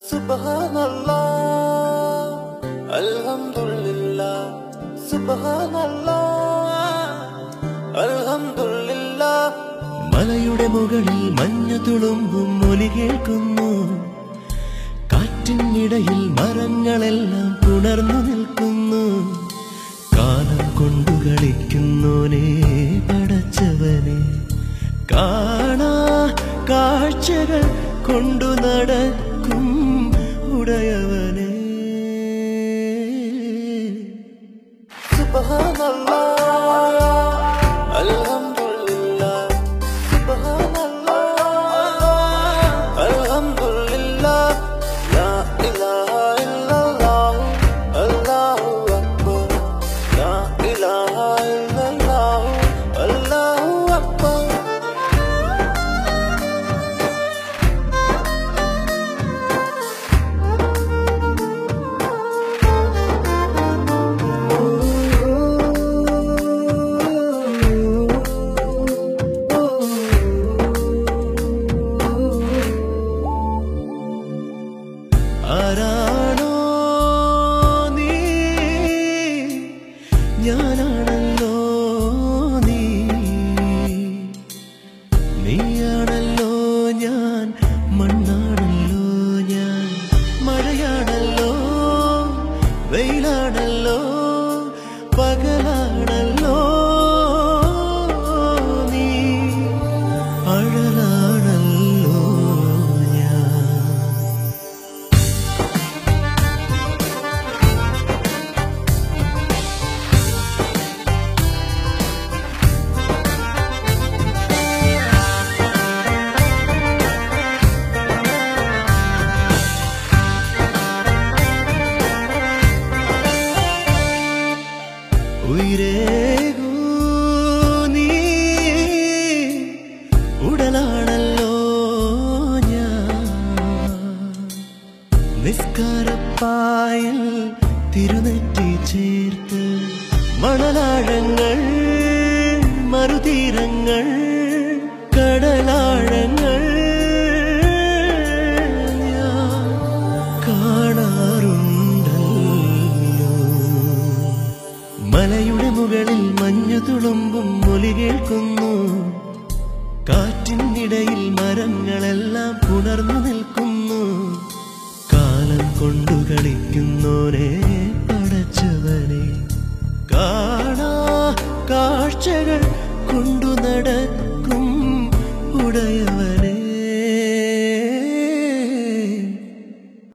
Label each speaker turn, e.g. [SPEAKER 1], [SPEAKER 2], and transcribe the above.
[SPEAKER 1] സുബ്ഹാനല്ലാ അൽഹംദുലില്ലാ സുബ്ഹാനല്ലാ അൽഹംദുലില്ലാ
[SPEAKER 2] മലയുടെ മുകളിൽ മഞ്ഞു തുളുമ്പും ഒലി കേൾക്കുന്നു കാറ്റിനിടയിൽ മരങ്ങളെല്ലാം പുണർന്നു നിൽക്കുന്നു കാലം കൊണ്ടു കളിക്കുന്നോനെ പടച്ചവനെ കാണാ കാഴ്ചകൾ കൊണ്ടു നടക്കും ഉടയവനെ
[SPEAKER 1] സുബ്ഹാനല്ലാ അൽഹംദുലില്ലാ സുബ്ഹാനല്ലാ അൽഹംദുലില്ലാ ലാ ഇലാഹ ഇല്ലല്ലാഹ് അല്ലാഹു അക്ബർ ലാ ഇലാഹ ഇല്ലല്ലാഹ് അല്ലാഹു അക്ബർ
[SPEAKER 2] ആരാണോ നീ ഞാനാണല്ലോ നീ നീയാണല്ലോ ഞാൻ മണ്ണാണല്ലോ ഞാൻ മഴയാണല്ലോ വെയിലാണല്ലോ പകലാണല്ലോ നീ അഴലാണല്ലോ ഞാൻ ഉയരേകൂ നീ ഉടലാണല്ലോ ഞാൻ നിസ്കാരപ്പായൽ തിരുനെറ്റി ചേർത്ത് മണലാഴങ്ങൾ മറുതീരങ്ങൾ കടലാഴങ്ങൾ ഞാൻ കാണാറുണ്ടല്ലോ മലയുടെ മുകളിൽ മഞ്ഞു തുളുമ്പും ഒലി കേൾക്കുന്നു കാറ്റിനിടയിൽ മരങ്ങളെല്ലാം പുണർന്നു നിൽക്കുന്നു കാലം കൊണ്ടു കളിക്കുന്നോനെ പടച്ചവനെ കാണാ കാഴ്ചകൾ കൊണ്ടു നടക്കും